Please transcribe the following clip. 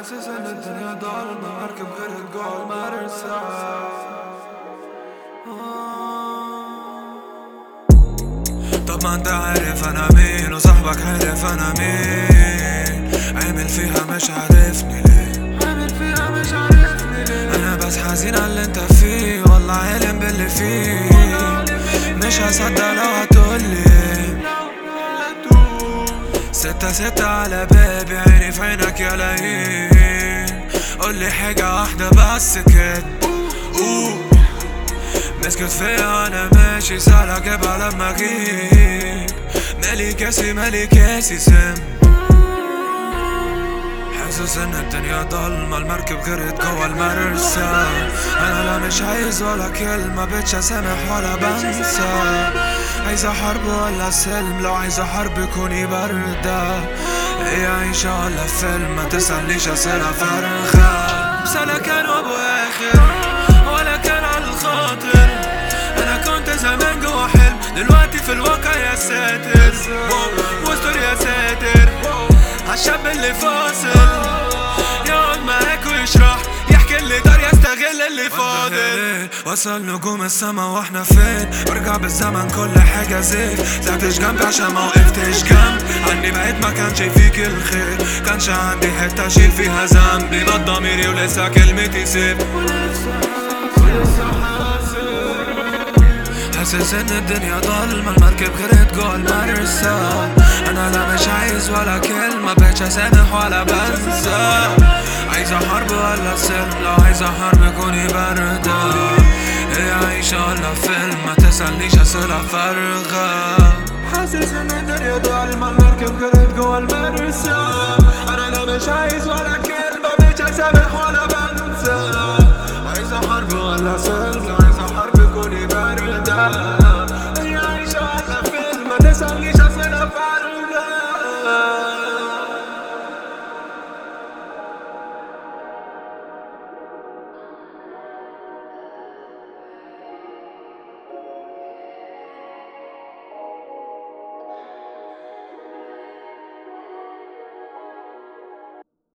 حاسس ان الدنيا ضلمة مركب غرق جوه المرسى طب ما انت عارف انا مين وصاحبك عارف انا مين عامل فيها مش عارفني ليه عامل فيها مش عارفني ليه انا بس حزين على اللي انت فيه والله عالم باللي فيه مش هصدق لو هتقولي ستة ستة على بابي عيني في عينك يا لئيم قولي حاجة واحدة بس كده أوه. مسكت فيا انا ماشي سهل اجيبها لما اجيب مالي كاسي مالي كاسي سم حاسس ان الدنيا ضلمة المركب غرقت جوا المرسى انا لا مش عايز ولا كلمة بتش اسامح ولا بنسى عايزة حرب ولا سلم لو عايزة حرب كوني باردة هي عايشة ولا فيلم ما تسألنيش اسئلة فارغة سنة كان ابو اخر ولا كان على الخاطر انا كنت زمان جوا حلم دلوقتي في الواقع يا ساتر واستر يا ساتر عالشاب اللي فاصل يقعد معاك ويشرح يحكي اللي دار يستغل اللي فاضل وصل نجوم السما واحنا فين برجع بالزمن كل حاجة زيت طلعتش جنبي عشان ما وقفتش جنب عني بقيت ما كانش فيك الخير كانش عندي حتة اشيل فيها ذنبي ما ضميري ولسه كلمتي سيب حاسس ان الدنيا ضلمة المركب غرقت جوا المرسى انا لا مش عايز ولا كلمة بقتش اسامح ولا بنسى عايزة حرب ولا سلم لو عايزة حرب كوني باردة هي عايشة ولا فيلم ما تسألنيش اسئلة فارغة حاسس ان الدنيا ضلمة المركب غرقت جوا المرسى انا لا مش عايز ولا كلمة بقتش اسامح ولا بنسى عايزة حرب ولا سلم لو عايزة حرب كوني باردة هي عايشة ولا فيلم ما تسألنيش